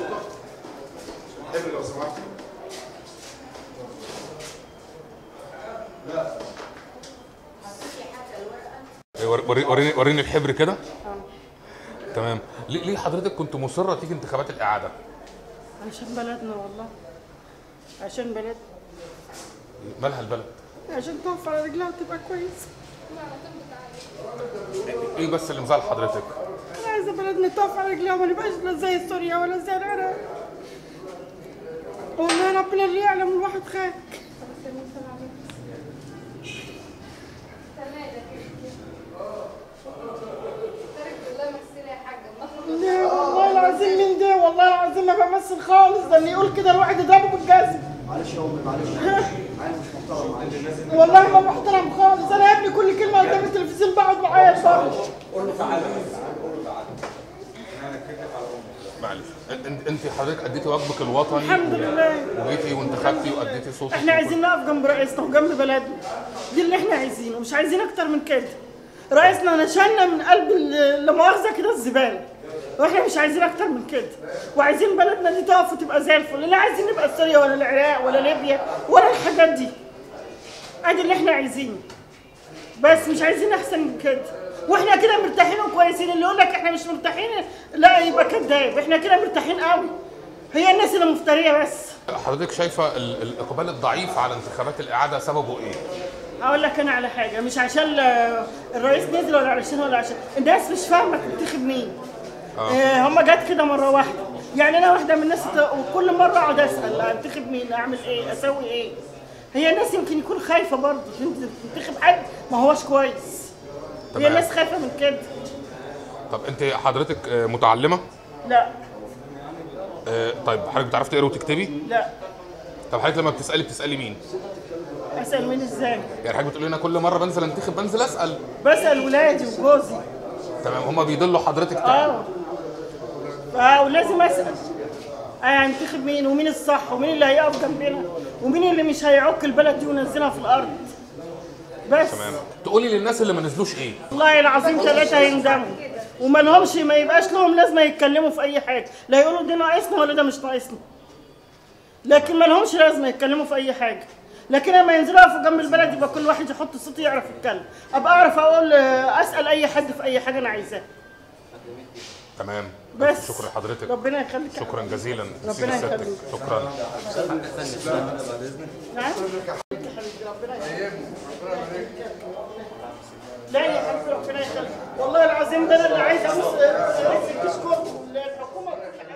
مظبوطه حبر لو سمحتي لا إيه، ور- وري- وريني وريني الحبر كده تمام ليه ليه حضرتك كنت مصره تيجي انتخابات الاعاده عشان بلدنا والله عشان بلد مالها البلد عشان تقف على رجلها وتبقى كويسه ايه بس اللي مزعل حضرتك انا عايزه بلدنا تقف على رجلها وما نبقاش لا زي سوريا ولا زي العراق والله ربنا اللي يعلم الواحد خايف لا والله العظيم من ده والله العظيم ما بمثل خالص ده اللي يقول كده الواحد يضربه بالجزم معلش يا امي معلش معايا مش محترم معلش والله ما محترم خالص انا يا ابني كل كلمه قدام التلفزيون بقعد معايا اتفرج معلش انت انت حضرتك اديتي واجبك الوطني الحمد لله وجيتي وانتخبتي واديتي صوتك احنا عايزين نقف جنب رئيسنا وجنب بلدنا دي اللي احنا عايزينه مش عايزين اكتر من كده رئيسنا نشلنا من قلب ال- لا مؤاخذه كده الزباله واحنا مش عايزين اكتر من كده وعايزين بلدنا دي تقف وتبقى زي الفل لا عايزين نبقى سوريا ولا العراق ولا ليبيا ولا الحاجات دي ادي اللي احنا عايزينه بس مش عايزين احسن من كده واحنا كده مرتاحين وكويسين اللي يقول لك احنا مش مرتاحين لا يبقى كذاب احنا كده مرتاحين قوي هي الناس اللي مفتريه بس حضرتك شايفه ال- الاقبال الضعيف على انتخابات الاعاده سببه ايه اقول لك انا على حاجه مش عشان ال- الرئيس نزل ولا علشان ولا عشان الناس مش فاهمه تنتخب مين آه هم جت كده مره واحده يعني انا واحده من الناس ت- وكل مره اقعد اسال انتخب مين اعمل ايه اسوي ايه هي الناس يمكن يكون خايفه برضه تنتخب حد ما هوش كويس هي تمام. الناس خايفه من كده طب انت حضرتك آه، متعلمه لا آه، طيب حضرتك بتعرفي تقري وتكتبي لا طب حضرتك لما بتسالي بتسالي مين اسال مين ازاي يعني حضرتك بتقولي لنا كل مره بنزل انتخب بنزل اسال بسال ولادي وجوزي تمام هما بيدلوا حضرتك تعمل اه اه ولازم اسال هنتخب مين ومين الصح ومين اللي هيقف جنبنا ومين اللي مش هيعك البلد دي وينزلها في الارض بس تمام تقولي للناس اللي ما نزلوش ايه والله العظيم ثلاثة هيندموا وما لهمش ما يبقاش لهم لازمة يتكلموا في أي حاجة لا يقولوا ده ناقصنا ولا ده مش ناقصنا لكن ما لهمش لازمة يتكلموا في أي حاجة لكن لما ينزلوا يقفوا جنب البلد يبقى كل واحد يحط صوته يعرف يتكلم أبقى أعرف أقول أسأل أي حد في أي حاجة أنا عايزاها تمام بس شكرا لحضرتك ربنا يخليك شكرا جزيلا ربنا سيدي سيادتك. يخليك. شكرا نعم لا يا حبيبي ربنا يخليك والله العظيم ده انا اللي عايز ابص رئيس الجيش كله الحكومه